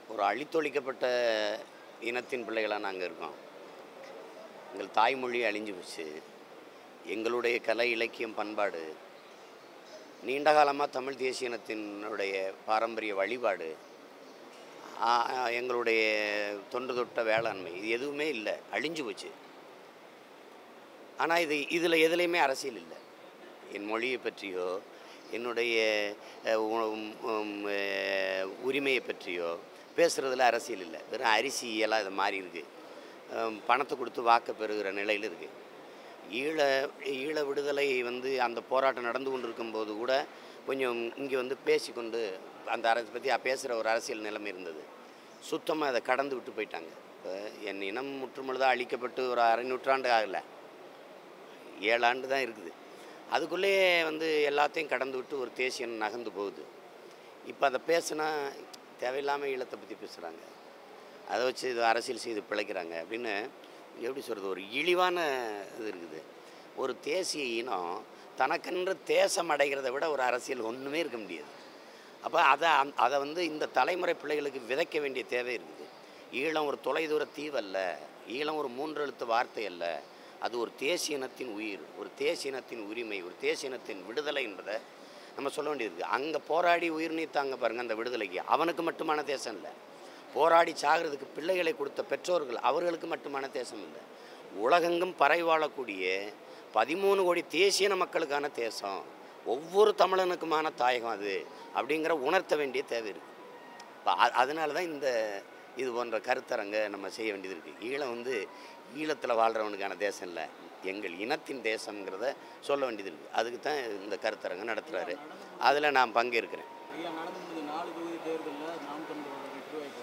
ஒரு அழித்தொழிக்கப்பட்ட இனத்தின் பிள்ளைகளாக நாங்கள் இருக்கோம் எங்கள் தாய்மொழி அழிஞ்சு போச்சு எங்களுடைய கலை இலக்கியம் பண்பாடு நீண்ட காலமாக தமிழ் தேசிய இனத்தினுடைய பாரம்பரிய வழிபாடு ஆ, ஆ, எங்களுடைய தொன்று தொட்ட வேளாண்மை இது எதுவுமே இல்லை அழிஞ்சு போச்சு ஆனால் இது இதில் எதுலேயுமே அரசியல் இல்லை என் மொழியை பற்றியோ என்னுடைய அஹ், உ- உம், அஹ், உரிமையை பற்றியோ பேசுகிறதுல அரசியல் இல்லை வெறும் அரிசி எல்லாம் இது மாறி இருக்குது பணத்தை கொடுத்து வாக்கு பெறுகிற நிலையில் இருக்குது ஈழ ஈழ விடுதலை வந்து அந்த போராட்டம் நடந்து கொண்டு இருக்கும்போது கூட கொஞ்சம் இங்கே வந்து பேசிக்கொண்டு அந்த அரசை பற்றி பேசுகிற ஒரு அரசியல் நிலைமை இருந்தது சுத்தமாக அதை கடந்து விட்டு போயிட்டாங்க இப்போ என் இனம் முற்றுமுழுதாக அழிக்கப்பட்டு ஒரு அரை நூற்றாண்டு ஆகலை ஏழாண்டு தான் இருக்குது அதுக்குள்ளேயே வந்து எல்லாத்தையும் கடந்து விட்டு ஒரு தேசியம் நகர்ந்து போகுது இப்போ அதை பேசுனா தேவையில்லாமல் ஈழத்தை பற்றி பேசுகிறாங்க அதை வச்சு இது அரசியல் செய்து பிழைக்கிறாங்க அப்படின்னு எப்படி சொல்கிறது ஒரு இழிவான இது இருக்குது ஒரு தேசிய இனம் தனக்கென்று தேசம் அடைகிறதை விட ஒரு அரசியல் ஒன்றுமே இருக்க முடியாது அப்போ அதை அந் அதை வந்து இந்த தலைமுறை பிள்ளைகளுக்கு விதைக்க வேண்டிய தேவை இருக்குது ஈழம் ஒரு தொலைதூர தீவல்ல ஈழம் ஒரு மூன்று எழுத்து வார்த்தை அல்ல அது ஒரு தேசிய இனத்தின் உயிர் ஒரு தேசிய இனத்தின் உரிமை ஒரு தேசிய இனத்தின் விடுதலை என்பதை நம்ம சொல்ல வேண்டியது அங்கே போராடி உயிர் நீத்தாங்க பாருங்கள் அந்த விடுதலைக்கு அவனுக்கு மட்டுமான தேசம் இல்லை போராடி சாகிறதுக்கு பிள்ளைகளை கொடுத்த பெற்றோர்கள் அவர்களுக்கு மட்டுமான தேசம் இல்லை உலகெங்கும் பறை வாழக்கூடிய பதிமூணு கோடி தேசியன மக்களுக்கான தேசம் ஒவ்வொரு தமிழனுக்குமான தாயகம் அது அப்படிங்கிற உணர்த்த வேண்டிய தேவை இருக்குது இப்போ அதனால தான் இந்த இது போன்ற கருத்தரங்க நம்ம செய்ய வேண்டியது இருக்குது ஈழம் வந்து ஈழத்தில் வாழ்கிறவனுக்கான தேசம் இல்லை எங்கள் இனத்தின் தேசங்கிறத சொல்ல வேண்டியது இருக்குது அதுக்கு தான் இந்த கருத்தரங்க நடத்துகிறாரு அதில் நான் பங்கேற்கிறேன் ஐயா நடந்து முடிஞ்ச நாலு தொகுதி தேர்தலில் நாம் தமிழரோட வெற்றி வாய்ப்பு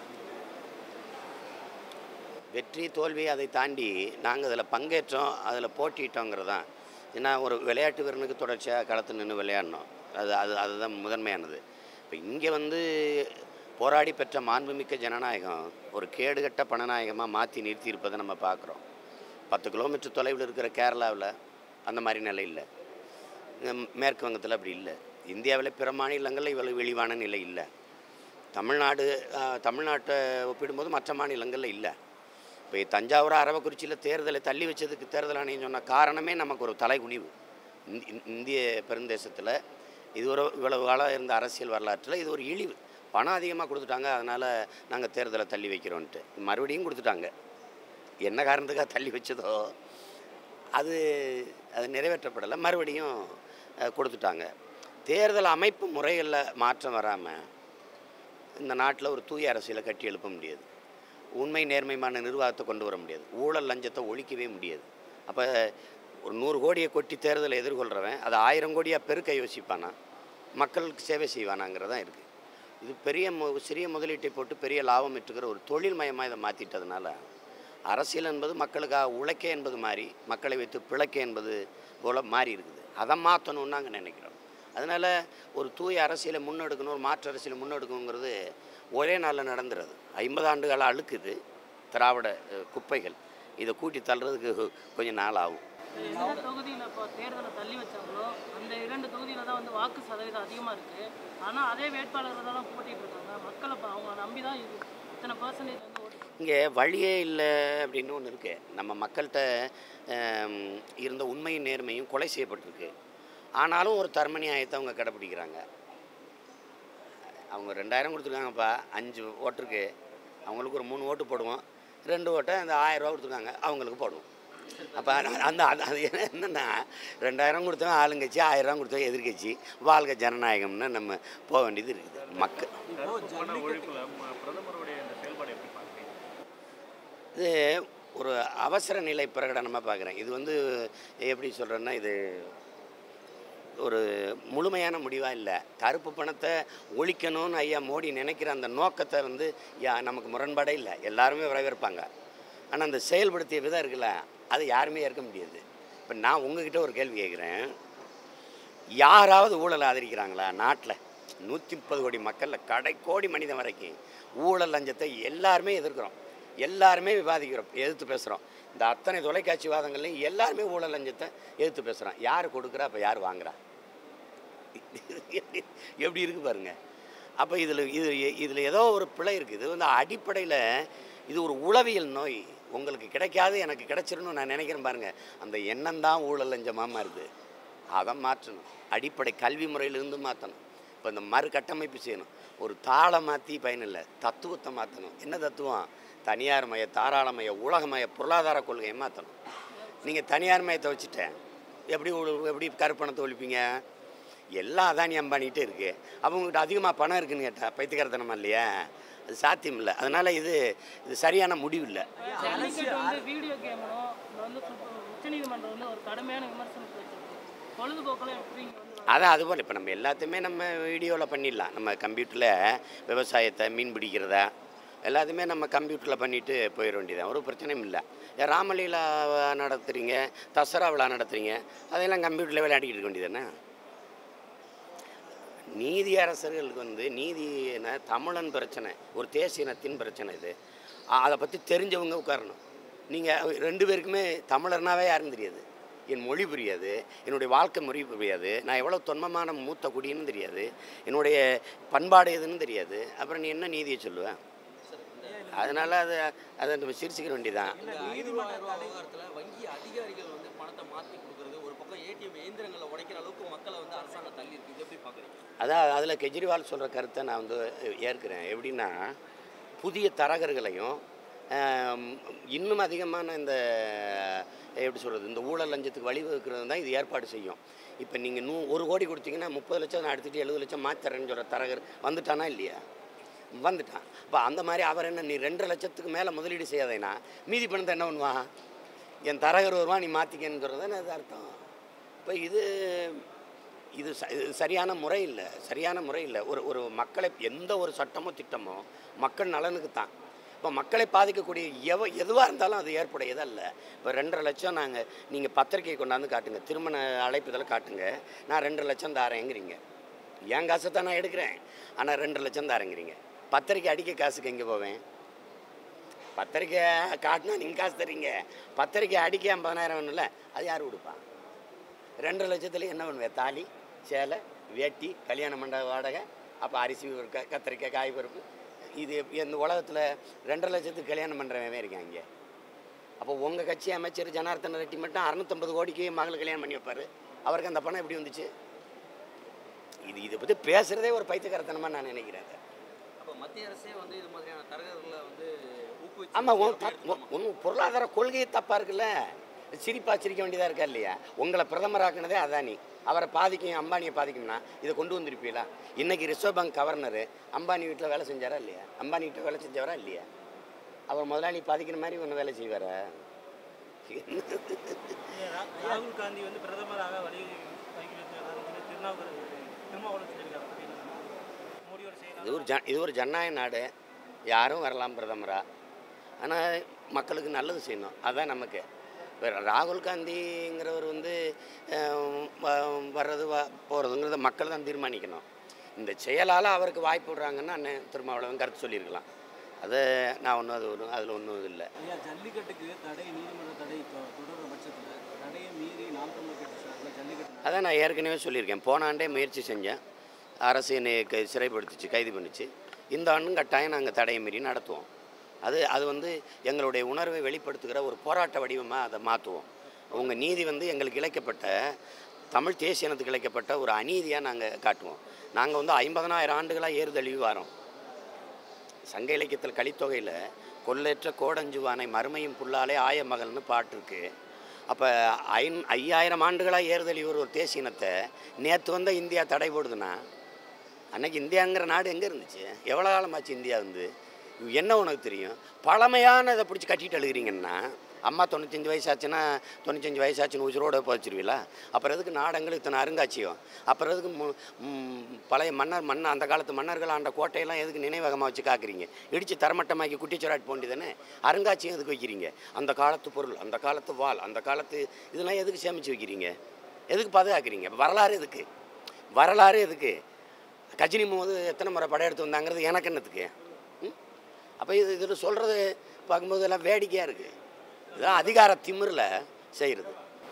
வெற்றி தோல்வி அதை தாண்டி நாங்கள் அதில் பங்கேற்றோம் அதில் போட்டிட்டோங்கிறது தான் ஏன்னா ஒரு விளையாட்டு வீரனுக்கு தொடர்ச்சியாக களத்து நின்று விளையாடணும் அது அது அதுதான் முதன்மையானது இப்போ இங்கே வந்து போராடி பெற்ற மாண்புமிக்க ஜனநாயகம் ஒரு கேடுகட்ட பணநாயகமாக மாற்றி நிறுத்தியிருப்பதை நம்ம பார்க்குறோம் பத்து கிலோமீட்டர் தொலைவில் இருக்கிற கேரளாவில் அந்த மாதிரி நிலை இல்லை ம், மேற்கு வங்கத்தில் அப்படி இல்லை இந்தியாவில் பிற மாநிலங்களில் இவ்வளவு வெளிவான நிலை இல்லை தமிழ்நாடு ஆ, தமிழ்நாட்டை ஒப்பிடும்போது மற்ற மாநிலங்களில் இல்லை இப்போ தஞ்சாவூர் அரவக்குறிச்சியில் தேர்தலை தள்ளி வச்சதுக்கு தேர்தல் ஆணையம் சொன்ன காரணமே நமக்கு ஒரு தலைகுனிவு இந்தி- இந்- இந்திய பெருந்தேசத்தில் இது ஒரு இவ்வளவு காலம் இருந்த அரசியல் வரலாற்றில் இது ஒரு இழிவு பணம் அதிகமாக கொடுத்துட்டாங்க அதனால் நாங்கள் தேர்தலை தள்ளி வைக்கிறோன்ட்டு மறுபடியும் கொடுத்துட்டாங்க என்ன காரணத்துக்காக தள்ளி வச்சதோ அது அது நிறைவேற்றப்படலை மறுபடியும் அஹ், கொடுத்துட்டாங்க தேர்தல் அமைப்பு முறைகளில் மாற்றம் வராமல் இந்த நாட்டில் ஒரு தூய அரசியலை கட்டி எழுப்ப முடியாது உண்மை நேர்மையான நிர்வாகத்தை கொண்டு வர முடியாது ஊழல் லஞ்சத்தை ஒழிக்கவே முடியாது அப்போ ஒரு நூறு கோடியை கொட்டி தேர்தலை எதிர்கொள்கிறவன் அதை ஆயிரம் கோடியாக பெருக்க யோசிப்பானா மக்களுக்கு சேவை செய்வானாங்கிறதான் இருக்குது இது பெரிய மு சிறிய முதலீட்டை போட்டு பெரிய லாபம் இட்டுக்கிற ஒரு தொழில் மயமாக இதை மாற்றிட்டதுனால அரசியல் என்பது மக்களுக்காக உழைக்க என்பது மாறி மக்களை வைத்து பிழைக்க என்பது போல மாறி இருக்குது அதை மாற்றணும்னு நாங்கள் நினைக்கிறோம் அதனால் ஒரு தூய அரசியலை முன்னெடுக்கணும் ஒரு மாற்று அரசியலை முன்னெடுக்கணுங்கிறது ஒரே நாளில் நடந்துறது ஐம்பது ஆண்டுகால அழுக்குது திராவிட அஹ், குப்பைகள் இதை கூட்டி தள்ளுறதுக்கு கொஞ்சம் நாள் ஆகும் எந்த தொகுதியில் இப்போ தேர்தலை தள்ளி வச்சாங்களோ அந்த இரண்டு தொகுதியில் தான் வந்து வாக்கு சதவீதம் அதிகமாக இருக்குது ஆனால் அதே வேட்பாளர்கள் தான் போட்டிட்டு இருக்காங்க மக்களை இப்போ அவங்க நம்பி தான் இது இத்தனை பர்சன்டேஜ் வந்து ஓட்டு போடுறாங்க. இங்கே வழியே இல்லை அப்படின்னு ஒன்று இருக்குது நம்ம மக்கள்கிட்ட ஆம், இருந்த உண்மையும் நேர்மையும் கொலை செய்யப்பட்டிருக்கு ஆனாலும் ஒரு தர்ம நியாயத்தை அவங்க கடைப்பிடிக்கிறாங்க அவங்க ரெண்டாயிரம் கொடுத்துருக்காங்கப்பா அஞ்சு ஓட்டுருக்கு அவங்களுக்கு ஒரு மூணு ஓட்டு போடுவோம் ரெண்டு ஓட்டை அந்த ஆயிரம் ரூபா கொடுத்துருக்காங்க அவங்களுக்கு போடுவோம் அப்போ அந்த அது- அது என்னென்னா ரெண்டாயிரம் கொடுத்தவன் ஆளுங்கட்சி ஆயிரம் ரூபா கொடுத்தவன் எதிர்கட்சி வாழ்க ஜனநாயகம்னு நம்ம போக வேண்டியது இருக்குது மக்கள் கருப்பு ஒழிப்புல ம- பிரதமருடைய இந்த செயல்பாடு எப்படி பார்க்குறீங்க இது ஒரு அவசர நிலை பிரகடனமாக பார்க்குறேன் இது வந்து எப்படி சொல்கிறேன்னா இது ஒரு முழுமையான முடிவாக இல்லை கருப்பு பணத்தை ஒழிக்கணும்னு ஐயா மோடி நினைக்கிற அந்த நோக்கத்தை வந்து யா நமக்கு முரண்பாடே இல்லை எல்லாருமே வரவேற்பாங்க ஆனால் அந்த செயல்படுத்திய விதம் இருக்குல்ல அதை யாருமே ஏற்க முடியாது இப்போ நான் உங்ககிட்ட ஒரு கேள்வி கேட்குறேன் யாராவது ஊழலை ஆதரிக்கிறாங்களா நாட்டில் நூற்றி முப்பது கோடி மக்களில் கடைக்கோடி மனிதன் வரைக்கும் ஊழல் லஞ்சத்தை எல்லாருமே எதிர்க்கிறோம் எல்லாருமே விவாதிக்கிறோம் எதிர்த்து பேசுகிறோம் இந்த அத்தனை தொலைக்காட்சி வாதங்கள்லையும் எல்லாருமே ஊழல் லஞ்சத்தை எதிர்த்து பேசுகிறோம் யார் கொடுக்குறா அப்போ யார் வாங்குறா எப்படி இருக்கு பாருங்க அப்போ இதில் இது இதில் ஏதோ ஒரு பிழை இருக்குது இது வந்து அடிப்படையில் இது ஒரு உளவியல் நோய் உங்களுக்கு கிடைக்காது எனக்கு கிடைச்சிருன்னு நான் நினைக்கிறேன் பாருங்கள் அந்த எண்ணம் தான் ஊழல் லஞ்சமாக மாறுது அதை மாற்றணும் அடிப்படை கல்வி முறையிலிருந்து மாற்றணும் இப்போ இந்த மறு கட்டமைப்பு செய்யணும் ஒரு தாளை மாற்றி பயனில்லை தத்துவத்தை மாற்றணும் என்ன தத்துவம் தனியார் மய தாராளமய உலகமய பொருளாதார கொள்கையை மாற்றணும் நீங்கள் தனியார் மயத்தை வச்சுட்டேன் எப்படி உ- எப்படி கருப்பணத்தை ஒழிப்பீங்க எல்லாம் அதானி அம்பானிகிட்டே இருக்குது அவங்ககிட்ட அதிகமாக பணம் இருக்குன்னு கேட்டால் பைத்தியக்காரத்தனமா இல்லையா அது சாத்தியம் இல்லை அதனால் இது இது சரியான முடிவு இல்லை ஜல்லிக்கட்டு வந்து வீடியோ கேமனும் இந்த வந்து உச்சநீதிமன்றம் வந்து ஒரு கடுமையான விமர்சனத்தை வச்சிருக்கு பொழுதுபோக்கெல்லாம் எப்படி இங்கே வந்து அதான் அதுபோல் இப்போ நம்ம எல்லாத்தையுமே நம்ம வீடியோவில் பண்ணிடலாம் நம்ம கம்ப்யூட்டரில் விவசாயத்தை மீன் பிடிக்கிறதா எல்லாத்தையுமே நம்ம கம்ப்யூட்டரில் பண்ணிட்டு போயிட வேண்டியதான் ஒரு பிரச்சனையும் இல்லை ஏன் ராமலீலா நடத்துகிறீங்க தசரா விழா நடத்துகிறீங்க அதையெல்லாம் கம்ப்யூட்டரில் விளையாடிக்கிட்டு இருக்க வேண்டியதானே நீதி அரசர்களுக்கு வந்து நீதி என்ன தமிழன் பிரச்சனை ஒரு தேசிய இனத்தின் பிரச்சனை இது அ- அதை பற்றி தெரிஞ்சவங்க உட்காரணும் நீங்கள் ரெண்டு பேருக்குமே தமிழர்னாவே யாருன்னு தெரியாது என் மொழி புரியாது என்னுடைய வாழ்க்கை முறை புரியாது நான் எவ்வளோ தொன்மமான மூத்த குடின்னு தெரியாது என்னுடைய பண்பாடு எதுன்னு தெரியாது அப்புறம் நீ என்ன நீதியை சொல்லுவேன் அதனால் அதை அதை நம்ம சிரிச்சுக்க வேண்டியதான் இந்த நீதிமன்ற விவகாரத்தில் வங்கி அதிகாரிகள் வந்து பணத்தை மாற்றி கொடுக்குறது ஒரு பக்கம் ஏடிஎம் இயந்திரங்களை உடைக்கிற அளவுக்கு மக்களை வந்து அரசாங்கம் தள்ளி இருக்கு இது எப்படி பார்க்குறீங்க அதான் அதில் கெஜ்ரிவால் சொல்கிற கருத்தை நான் வந்து ஏற்கிறேன் எப்படின்னா புதிய தரகர்களையும் ஆம், இன்னும் அதிகமான இந்த எப்படி சொல்கிறது இந்த ஊழல் லஞ்சத்துக்கு வழிவகுக்கிறது தான் இது ஏற்பாடு செய்யும் இப்போ நீங்கள் நூ ஒரு கோடி கொடுத்தீங்கன்னா முப்பது லட்சம் நான் எடுத்துகிட்டு எழுபது லட்சம் மாற்றறேன்னு சொல்கிற தரகர் வந்துட்டானா இல்லையா வந்துட்டான் இப்போ அந்த மாதிரி அவர் என்ன நீ ரெண்டரை லட்சத்துக்கு மேலே முதலீடு செய்யாதேனா மீதி பணத்தை என்ன பண்ணுவான் என் தரகர் வருவான் நீ மாற்றிக்கன்னு சொல்கிறது அது அர்த்தம் இப்போ இது இது ச- இது சரியான முறை இல்லை சரியான முறை இல்லை ஒரு ஒரு மக்களை எந்த ஒரு சட்டமோ திட்டமோ மக்கள் நலனுக்கு தான் இப்போ மக்களை பாதிக்கக்கூடிய எவ எதுவாக இருந்தாலும் அது ஏற்புடையதல்ல இப்போ ரெண்டரை லட்சம் நாங்கள் நீங்கள் பத்திரிக்கையை கொண்டாந்து காட்டுங்க திருமண அழைப்புதலை காட்டுங்க நான் ரெண்டரை லட்சம் தாரேங்கிறீங்க என் காசை தான் நான் எடுக்கிறேன் ஆனால் ரெண்டரை லட்சம் தாரேங்கிறீங்க பத்திரிக்கை அடிக்க காசுக்கு எங்கே போவேன் பத்திரிக்கை காட்டினா நீங்கள் காசு தர்றீங்க பத்திரிக்கை அடிக்க ஐம்பதாயிரம் வேணும்ல அது யார் கொடுப்பா ரெண்டரை லட்சத்துல என்ன பண்ணுவேன் தாலி சேலை வேட்டி கல்யாண மண்டப வாடகை அப்போ அரிசி ஒரு க கத்திரிக்காய் காய் பருப்பு இது இந்த உலகத்தில் ரெண்டரை லட்சத்துக்கு கல்யாணம் பண்ணுறவன் இருக்கான் இங்கே அப்போ உங்கள் கட்சி அமைச்சர் ஜனார்த்தன ரெட்டி மட்டும் அறுநூத்தம்பது கோடிக்கு மகள் கல்யாணம் பண்ணி வைப்பார் அவருக்கு அந்த பணம் எப்படி வந்துச்சு இது இதை பற்றி பேசுகிறதே ஒரு பைத்தியக்காரத்தனமாக நான் நினைக்கிறேன் அதை. அப்போ மத்திய அரசே வந்து இது மாதிரியான தரகர்களை வந்து ஊக்குவிச்சு ஆமாம் ஒன்றும் பொருளாதார கொள்கையே தப்பாக இருக்குல்ல சிரிப்பாக சிரிக்க வேண்டியதாக இருக்கா இல்லையா உங்களை பிரதமராக்குனதே அதானி அவரை பாதிக்கும் அம்பானியை பாதிக்கும்னா இதை கொண்டு வந்திருப்பீங்களா இன்னைக்கு ரிசர்வ் பேங்க் கவர்னரு அம்பானி வீட்டில் வேலை செஞ்சாரா இல்லையா அம்பானி வீட்டில் வேலை செஞ்சவரா இல்லையா அவர் முதலாளி பாதிக்கிற மாதிரி ஒன்று வேலை செய்வாரா ராகுல் காந்தி வந்து பிரதமராக வழி வைக்கிறார் திருநாவுக்கரசு திருமாவளவன் சொல்லியிருக்காரு பார்த்தீங்கன்னா மோடியோட இது செயலாளர் ஒரு ஜ இது ஒரு ஜனநாயக நாடு யாரும் வரலாம் பிரதமராக ஆனால் மக்களுக்கு நல்லது செய்யணும் அதுதான் நமக்கு இப்போ ராகுல் காந்திங்கிறவர் வந்து அஹ், வ- வர்றது வ போகிறதுங்கிறத மக்கள் தான் தீர்மானிக்கணும் இந்த செயலால் அவருக்கு வாய்ப்பு விடுறாங்கன்னா அண்ணன் திருமாவளவன் கருத்து சொல்லியிருக்கலாம் அது நான் ஒன்றும் அது ஒன்றும் அதில் ஒன்றும் இல்லை ஐயா ஜல்லிக்கட்டுக்கு தடை நீதிமன்ற தடை தொ- தொடர்ற பட்சத்தில் தடையை மீறி நாம் தமிழர் கட்சி சார்பில் ஜல்லிக்கட்டு அதான் நான் ஏற்கனவே சொல்லியிருக்கேன் போன ஆண்டே முயற்சி செஞ்சேன் அரசு என்னை கை சிறைப்படுத்துச்சு கைது பண்ணுச்சு இந்த ஆண்டும் கட்டாயம் நாங்கள் தடையை மீறி நடத்துவோம் அது அது வந்து எங்களுடைய உணர்வை வெளிப்படுத்துகிற ஒரு போராட்ட வடிவமாக அதை மாற்றுவோம் உங்கள் நீதி வந்து எங்களுக்கு இழைக்கப்பட்ட தமிழ் தேசிய இனத்துக்கு இழைக்கப்பட்ட ஒரு அநீதியாக நாங்கள் காட்டுவோம் நாங்கள் வந்து ஐம்பதனாயிரம் ஆண்டுகளாக ஏறுதழுவி வரோம் சங்க இலக்கியத்தில் கலித்தொகையில் கொள்ளேற்ற கோடஞ்சுவானை மறுமையும் புல்லாலே ஆய மகள்னு பாட்டு இருக்கு அப்போ ஐந் ஐயாயிரம் ஆண்டுகளாக ஏறுதல் இவர் ஒரு தேசிய இனத்தை நேற்று வந்த இந்தியா தடை போடுதுன்னா அன்னைக்கு இந்தியாங்கிற நாடு எங்கே இருந்துச்சு எவ்வளோ காலமாச்சு இந்தியா வந்து என்ன உனக்கு தெரியும் பழமையானதை பிடிச்சி கட்டிட்டு அழுகிறீங்கன்னா அம்மா தொண்ணூத்தஞ்சு வயசாச்சுன்னா தொண்ணூத்தஞ்சு வயசாச்சுன்னு உயிரோட போச்சிருவீங்களா அப்புறம் எதுக்கு நாடங்கள் இத்தனை அருங்காட்சியம் அப்புறம் எதுக்கு மு- ம், பழைய மன்னர் மன்னர் அந்த காலத்து மன்னர்கள் ஆண்ட கோட்டையெல்லாம் எதுக்கு நினைவகமாக வச்சு காக்குறீங்க இடித்து தரமட்டமாக்கி குட்டிச்சொராட் போண்டிதானே அருங்காட்சியம் எதுக்கு வைக்கிறீங்க அந்த காலத்து பொருள் அந்த காலத்து வாள் அந்த காலத்து இதெல்லாம் எதுக்கு சேமித்து வைக்கிறீங்க எதுக்கு பாதுகாக்கிறீங்க வரலாறு எதுக்கு வரலாறு எதுக்கு கஜினி போது எத்தனை முறை படையெடுத்து வந்தாங்கிறது எனக்கு என்னத்துக்கு ம்? அப்போ இது இதில் சொல்கிறது பார்க்கும்போது எல்லாம் வேடிக்கையாக இருக்குது இதுதான் அதிகார திமிரில் செய்கிறது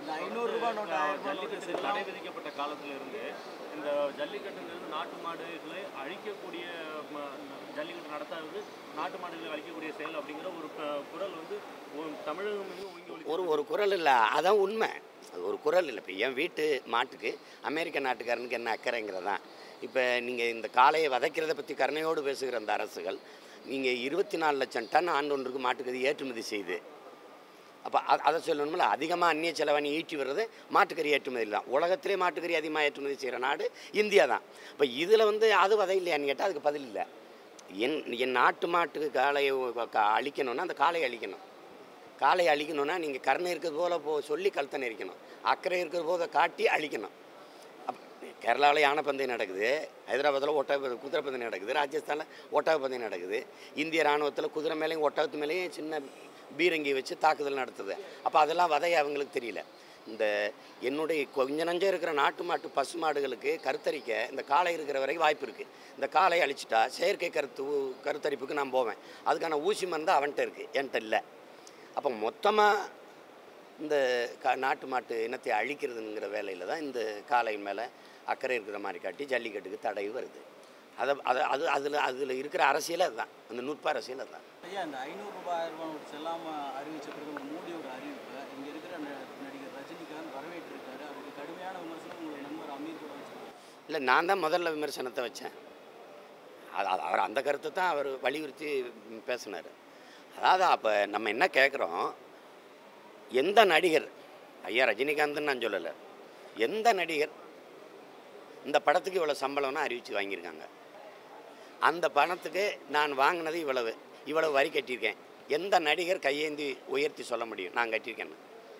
இந்த ஐநூறு ரூபாய் நோட்டு ஆயிரம் ரூபாய் நோட்டு ஜல்லிக்கட்டு தடை விதிக்கப்பட்ட காலத்துல இருந்து இந்த ஜல்லிக்கட்டுங்கிறது நாட்டு மாடுகளை அழிக்கக்கூடிய ம, ஜல்லிக்கட்டு நடத்தாதது நாட்டு மாடுகளை அழிக்கக்கூடிய செயல் அப்படிங்கிற ஒரு க- குரல் வந்து ஒ- தமிழகம் வந்து ஓங்கி ஒலி ஒரு ஒரு குரல் இல்லை அதான் உண்மை அது ஒரு குரல் இல்லை இப்போ என் வீட்டு மாட்டுக்கு அமெரிக்க நாட்டுக்காரனுக்கு என்ன அக்கறைங்கிறதான் இப்போ நீங்கள் இந்த காளையை வதைக்கிறத பற்றி கருணையோடு பேசுகிற அந்த அரசுகள் நீங்கள் இருபத்தி நாலு லட்சம் டன் ஆண்டொன்றுக்கு மாட்டுக்கு அது ஏற்றுமதி செய்யுது அப்போ அதை சொல்லணும்ல அதிகமாக அந்நிய செலவாணி ஈட்டி வர்றது மாட்டுக்கறி ஏற்றுமதி தான் உலகத்திலே மாட்டுக்கறி அதிகமாக ஏற்றுமதி செய்கிற நாடு இந்தியா தான் இப்போ இதில் வந்து அது வதை இல்லையான்னு கேட்டால் அதுக்கு பதில் இல்லை என் என் நாட்டு மாட்டுக்கு காளையை க- அழிக்கணும்னா அந்த காளையை அழிக்கணும் காளையை அழிக்கணும்னா நீங்கள் கருணை இருக்கிறது போல போ சொல்லி கழுத்தை நெரிக்கணும் அக்கறை இருக்கிறது போல காட்டி அழிக்கணும் அப் கேரளாவில் யானை பந்தயம் நடக்குது ஹைதராபாத்தில் ஒட்டக குதிரை பந்தயம் நடக்குது ராஜஸ்தானில் ஒட்டக பந்தயம் நடக்குது இந்திய ராணுவத்தில் குதிரை மேலேயும் ஒட்டகத்து மேலேயும் சின்ன பீரங்கி வச்சு தாக்குதல் நடத்துது அப்போ அதெல்லாம் வதைய அவங்களுக்கு தெரியல இந்த என்னுடைய கொஞ்ச நஞ்சம் இருக்கிற நாட்டு மாட்டு பசு மாடுகளுக்கு கருத்தரிக்க இந்த காளை இருக்கிற வரைக்கும் வாய்ப்பு இருக்குது இந்த காளை அழிச்சிட்டா செயற்கை கருத்து கருத்தரிப்புக்கு நான் போவேன் அதுக்கான ஊசி மருந்து அவன்கிட்ட இருக்குது என்கிட்ட இல்லை அப்போ மொத்தமாக இந்த கா நாட்டு மாட்டு இனத்தை அழிக்கிறதுங்கிற வேலையில் தான் இந்த காளை மேலே அக்கறை இருக்கிற மாதிரி காட்டி ஜல்லிக்கட்டுக்கு தடை வருது அதை அதை அது அதில் அதில் இருக்கிற அரசியல் அதுதான் அந்த நுட்ப அரசியல் அதுதான் ஐயா இந்த ஐநூறு ரூபாய் ஆயிரம் ரூபாய் நோட்டு செல்லாமல் அறிவிச்ச பிரதமர் மோடியோட அறிவிப்பை இங்கே இருக்கிற ந- நடிகர் ரஜினிகாந்த் வரவேற்றிருக்காரு அவருக்கு கடுமையான விமர்சனம் உங்களுடைய நண்பர் அமீர் கூட வச்சிருக்காரு இல்லை நான் தான் முதல்ல விமர்சனத்தை வச்சேன் அது அது அவர் அந்த கருத்தை தான் அவர் வலியுறுத்தி பேசினார் அதாவது அப்போ நம்ம என்ன கேட்குறோம் எந்த நடிகர் ஐயா ரஜினிகாந்த்னு நான் சொல்லலை எந்த நடிகர் இந்த படத்துக்கு இவ்வளோ சம்பளம்னு அறிவித்து வாங்கியிருக்காங்க அந்த பணத்துக்கு நான் வாங்கினது இவ்வளவு இவ்வளவு வரி கட்டியிருக்கேன் எந்த நடிகர் கையேந்தி உயர்த்தி சொல்ல முடியும் நான் கட்டியிருக்கேன்னு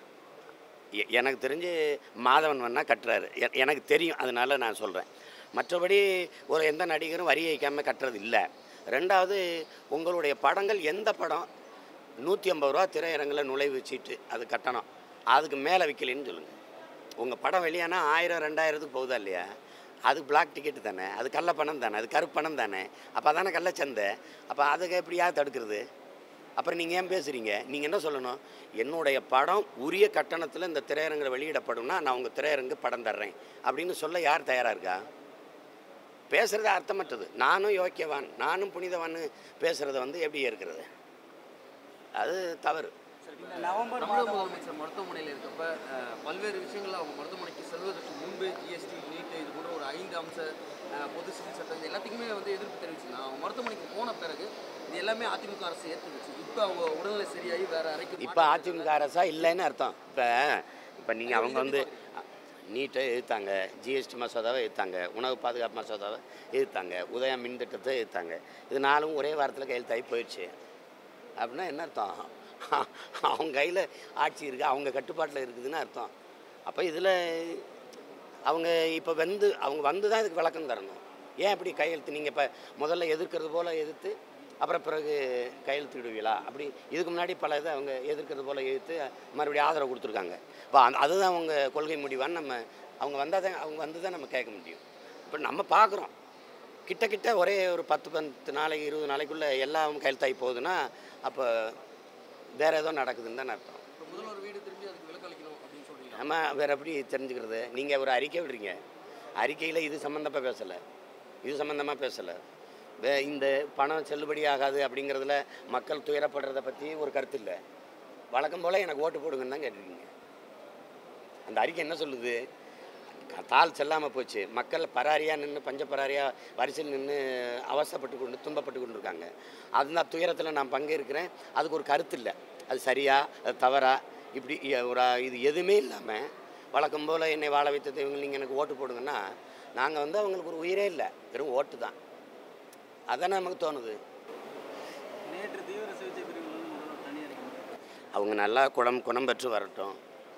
எ- எனக்கு தெரிஞ்சு மாதவன் வேணா கட்டுறாரு எ- எனக்கு தெரியும் அதனால நான் சொல்கிறேன் மற்றபடி ஒரு எந்த நடிகரும் வரி வைக்காமல் கட்டுறது இல்லை ரெண்டாவது உங்களுடைய படங்கள் எந்த படம் நூற்றி ஐம்பது ரூபா திரையரங்கில் நுழைவு சீட்டு அது கட்டணும் அதுக்கு மேலே விற்கலைன்னு சொல்லுங்கள் உங்கள் படம் வெளியானா ஆயிரம் ரெண்டாயிரத்துக்கு போகுதா இல்லையா அது பிளாக் டிக்கெட் தானே அது கள்ள பணம் தானே அது கருப்பு பணம் தானே அப்போ அதானே கள்ளச்சந்தை அப்போ அதுக்கு எப்படியா தடுக்கிறது அப்புறம் நீங்கள் ஏன் பேசுகிறீங்க நீங்கள் என்ன சொல்லணும் என்னுடைய படம் உரிய கட்டணத்தில் இந்த திரையரங்கில் வெளியிடப்படும்னா நான் உங்கள் திரையரங்கு படம் தர்றேன் அப்படின்னு சொல்ல யார் தயாராக இருக்கா பேசுகிறது அர்த்தமற்றது நானும் யோக்கியவான் நானும் புனிதவான்னு பேசுகிறத வந்து எப்படி ஏற்கிறது அது தவறு இந்த நவம்பர் தமிழக மாதம் முதலமைச்சர் மருத்துவமனையில் இருக்கப்ப அஹ், பல்வேறு விஷயங்கள் அவங்க மருத்துவமனைக்கு செல்வதற்கு முன்பு ஜிஎஸ்டி நீட்டு இது போன்ற ஒரு ஐந்து அம்ச அஹ், பொது சிவில் சட்டம் இது எல்லாத்துக்குமே வந்து எதிர்ப்பு தெரிவிச்சிருந்தாங்க அவங்க மருத்துவமனைக்கு போன பிறகு இது எல்லாமே அதிமுக அரசு ஏற்றுக்குச்சு இப்போ அவங்க உடல்நிலை சரியாகி வேற அறைக்கு இப்போ அதிமுக அரசா இல்லைன்னு அர்த்தம் இப்போ இப்போ நீங்கள் அவங்க வந்து நீட்டை எதிர்த்தாங்க ஜிஎஸ்டி மசோதாவை எதிர்த்தாங்க உணவு பாதுகாப்பு மசோதாவை எதிர்த்தாங்க உதயா மின் திட்டத்தை எதிர்த்தாங்க இது நாலும் ஒரே வாரத்தில் கையெழுத்தாகி போயிடுச்சு அப்படின்னா என்ன அர்த்தம் அவங்க கையில் ஆட்சி இருக்குது அவங்க கட்டுப்பாட்டில் இருக்குதுன்னு அர்த்தம் அப்போ இதில் அவங்க இப்போ வந்து அவங்க வந்து தான் இதுக்கு விளக்கம் தரணும் ஏன் இப்படி கையெழுத்து நீங்கள் இப்போ முதல்ல எதிர்க்கிறது போல் எதிர்த்து அப்புறம் பிறகு கையெழுத்திடுவீங்களா அப்படி இதுக்கு முன்னாடி பல இதை அவங்க எதிர்க்கிறது போல் எதிர்த்து மறுபடியும் ஆதரவு கொடுத்துருக்காங்க இப்போ அந்த அதுதான் அவங்க கொள்கை முடிவான்னு நம்ம அவங்க வந்தால் தான் அவங்க வந்து தான் நம்ம கேட்க முடியும் இப்போ நம்ம பார்க்குறோம் கிட்ட கிட்ட ஒரே ஒரு பத்து பத்து நாளைக்கு இருபது நாளைக்குள்ளே எல்லாம் கையெழுத்தாகி போகுதுன்னா அப்போ வேறு ஏதோ நடக்குதுன்னு தான் அர்த்தம் இப்போ முதல்வர் வீடு திரும்பி அதுக்கு விலக்களிக்கணும் அப்படின்னு சொல்றீங்க நம்ம வேறு எப்படி தெரிஞ்சுக்கிறது நீங்கள் ஒரு அறிக்கை விடுறீங்க அறிக்கையில் இது சம்மந்தமாக பேசலை இது சம்மந்தமாக பேசலை வே இந்த பணம் செல்லுபடி ஆகாது அப்படிங்கிறதுல மக்கள் துயரப்படுறத பற்றி ஒரு கருத்து இல்லை வழக்கம் போல் எனக்கு ஓட்டு போடுங்கன்னு தான் கேட்டிருக்கீங்க அந்த அறிக்கை என்ன சொல்லுது க- தாள் செல்லாமல் போச்சு மக்கள் பராரியாக நின்று பஞ்ச பராரியாக வரிசையில் நின்று அவசப்பட்டு கொண்டு துன்பப்பட்டு கொண்டு இருக்காங்க அந்த துயரத்தில் நான் பங்கேற்கிறேன் அதுக்கு ஒரு கருத்து இல்லை அது சரியா அது தவறா இப்படி இ- ஒரு இது எதுவுமே இல்லாமல் வழக்கம் போல் என்னை வாழ வைத்தது இவங்க நீங்கள் எனக்கு ஓட்டு போடுங்கன்னா நாங்கள் வந்து அவங்களுக்கு ஒரு உயிரே இல்லை வெறும் ஓட்டு தான் அதான் நமக்கு தோணுது நேற்று தீவிர சிகிச்சை பிரிவில் வந்து முதல்வர் தனி அறிக்கை அவங்க நல்லா குணம் குணம் பெற்று வரட்டும்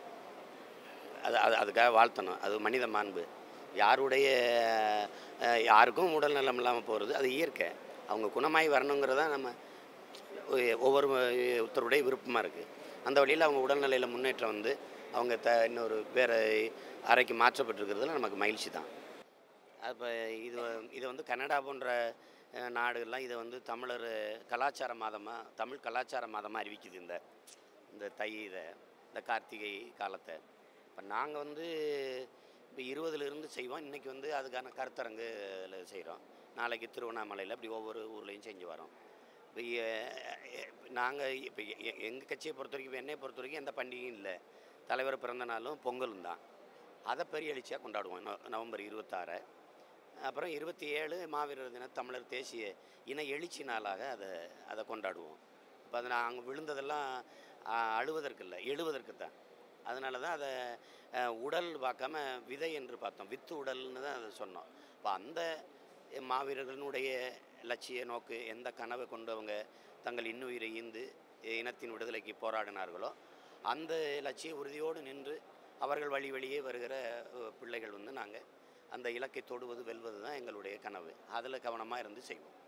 அது அது அதுக்காக வாழ்த்தணும் அது மனித மாண்பு யாருடைய அஹ், யாருக்கும் உடல் நலம் இல்லாமல் போகிறது அது இயற்கை அவங்க குணமாகி வரணுங்கிறத நம்ம ஒ- ஒவ்வொரு ஒருத்தருடைய விருப்பமாக இருக்குது அந்த வழியில் அவங்க உடல்நிலையில் முன்னேற்றம் வந்து அவங்க த இன்னொரு வேறு அறைக்கு மாற்றப்பட்டிருக்கிறதுல நமக்கு மகிழ்ச்சி தான் அப்போ இது வ- இது வந்து கனடா போன்ற அஹ், நாடுகள்லாம் இதை வந்து தமிழர் கலாச்சார மாதமாக தமிழ் கலாச்சார மாதமாக அறிவிக்குது இந்த இந்த தை இதை இந்த கார்த்திகை காலத்தை இப்போ நாங்கள் வந்து இப்போ இருபதுலேருந்து செய்வோம் இன்றைக்கி வந்து அதுக்கான கருத்தரங்குல செய்கிறோம் நாளைக்கு திருவண்ணாமலையில் இப்படி ஒவ்வொரு ஊர்லேயும் செஞ்சு வரோம் இப்போ நாங்கள் இப்போ எங்கள் கட்சியை பொறுத்த வரைக்கும் இப்போ என்னை பொறுத்த வரைக்கும் எந்த பண்டிகையும் இல்லை தலைவர் பிறந்த நாளும் பொங்கலும் தான் அதை பெரிய எழுச்சியாக கொண்டாடுவோம் நவ- நவம்பர் இருபத்தாறு அப்புறம் இருபத்தி ஏழு மாவீரர் தின தமிழர் தேசிய இன எழுச்சி நாளாக அதை அதை கொண்டாடுவோம் இப்போ அதை நாங்கள் விழுந்ததெல்லாம் ஆ, அழுவதற்கு இல்லை எழுவதற்கு தான் அதனால தான் அதை அ, உடல் பார்க்காம விதை என்று பார்த்தோம் வித்து உடல்னு தான் அதை சொன்னோம் இப்போ அந்த மாவீரர்களுடைய லட்சிய நோக்கு எந்த கனவை கொண்டு அவங்க தங்கள் இன்னுயிரை ஈந்து இனத்தின் விடுதலைக்கு போராடினார்களோ அந்த லட்சிய உறுதியோடு நின்று அவர்கள் வழி வழியே வருகிற அ, பிள்ளைகள் வந்து நாங்கள் அந்த இலக்கை தொடுவது வெல்வது தான் எங்களுடைய கனவு அதில் கவனமாக இருந்து செய்வோம்